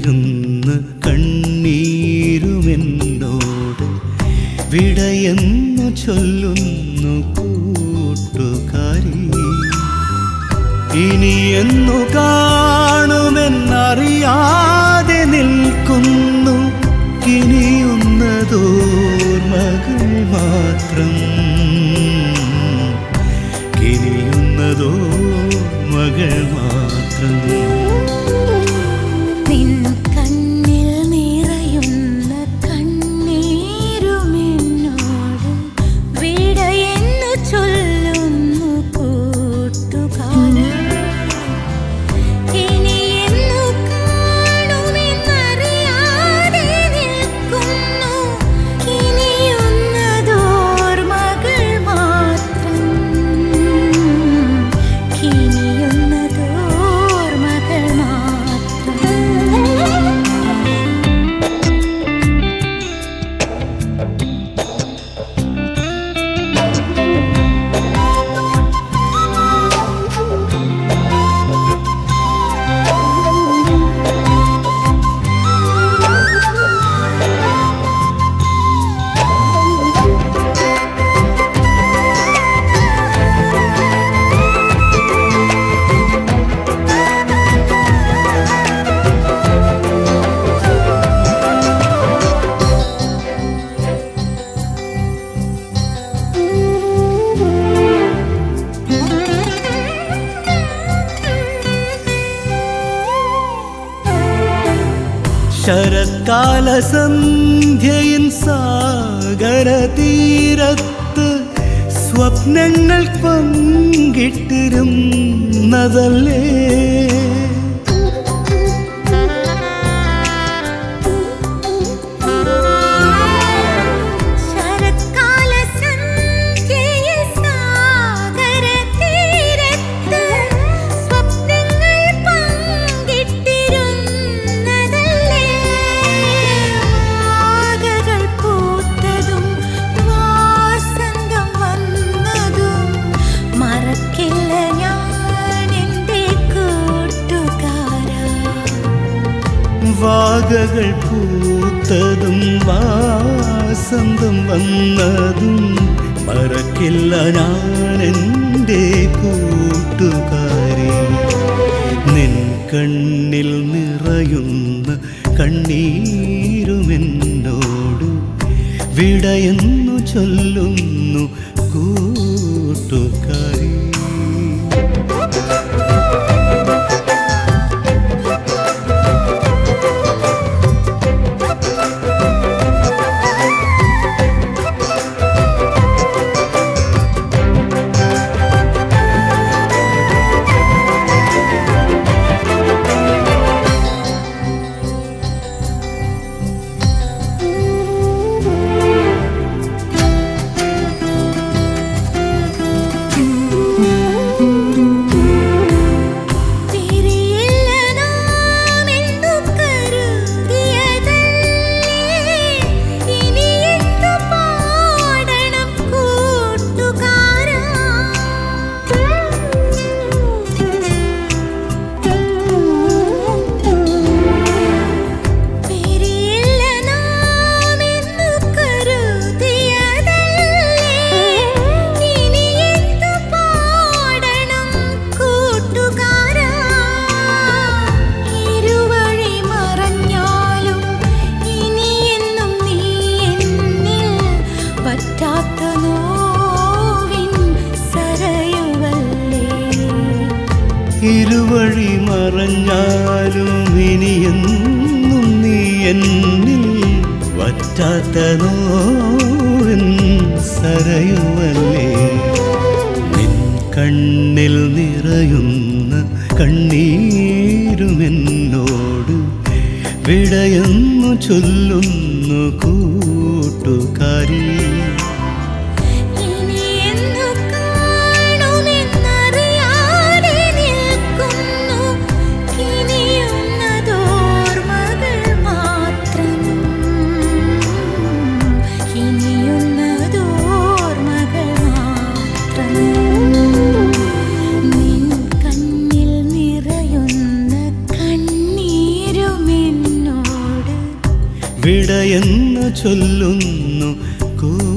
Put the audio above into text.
നിറയുന്ന കണ്ണീരുമെന്നോട് വിടയെന്നു ചൊല്ലുന്നു കൂട്ടുകാരി ഇനി എന്നു കാണുമെന്നറിയാതെ നിൽക്കുന്നു കിനിയുന്നതോർമകൾ മാത്രം കിനിയുന്നതോർമകൾ മാത്രം നിൻ കണ്ണിൽ നിറയുന്ന കണ്ണീരുമെന്നോട് വിടയെന്നു ചൊല്ലുന്നു കൂട്ടുകാരൻ ഇനി എന്നു കാണുമെന്നറിയാതെ നിൽക്കുന്നു ഇനിയുന്നതോർമകൾ മാത്രം ഇനിയുന്നതോർമകൾ മാത്രം ശരത്കാല സന്ധ്യയിൻ സാഗര തീരത്ത് സ്വപ്നങ്ങൾ പങ്കിട്ടിരുന്നതല്ലേ ശരത്കാല സന്ധ്യയിൽ സാഗരതീരത്ത് സ്വപ്നങ്ങൾ പങ്കിട്ടിരുന്നതല്ലേ വാകകൾ പൂത്തതും വാസന്തം വന്നതും മറക്കില്ല ഞാൻ എൻ്റെ കൂട്ടുകാരാ വാകകൾ പൂത്തതും വാസന്തം വന്നതും മറക്കില്ല ഞാൻ എൻ്റെ കൂട്ടുകാരി നിൻ കണ്ണിൽ നിറയുന്ന കണ്ണീരുമെന്നോട് വിടയെന്നു ചൊല്ലുന്നു കൂട്ടുകാരി തിരിയില്ല നാം എന്തു കരുതിയതല്ലേ ഇനി എന്തു പാടണം കൂട്ടുകാരാ തിരിയില്ല നാം എന്തു കരുതിയതല്ലേ ഇനി എന്തു പാടണം കൂട്ടുകാരാ ഇരുവഴി മറഞ്ഞാലും ഇനി എന്നും നീ എന്നിൽ പറ്റാത്ത നോവിൻ സരയുവല്ലേ ഇരുവഴി മറഞ്ഞാലും ഇനിയെന്നും നീ എന്നിൽ വറ്റാത്ത നോവൻ സരയുമല്ലേ നിൻ കണ്ണിൽ നിറയുന്ന കണ്ണീരുമെന്നോട് വിടയെന്നു ചൊല്ലുന്നു കൂട്ടുകാരി ഇനി എന്നു കാണുമെന്നറിയാതെ നിൽക്കുന്നു കിനിയുന്നതോർമകൾ മാത്രം കിനിയുന്നതോർമകൾ മാത്രം നിൻ കണ്ണിൽ നിറയുന്ന കണ്ണീരുമെന്നോട് വിടയെന്നു ചൊല്ലുന്നു കൂട്ടുകാരി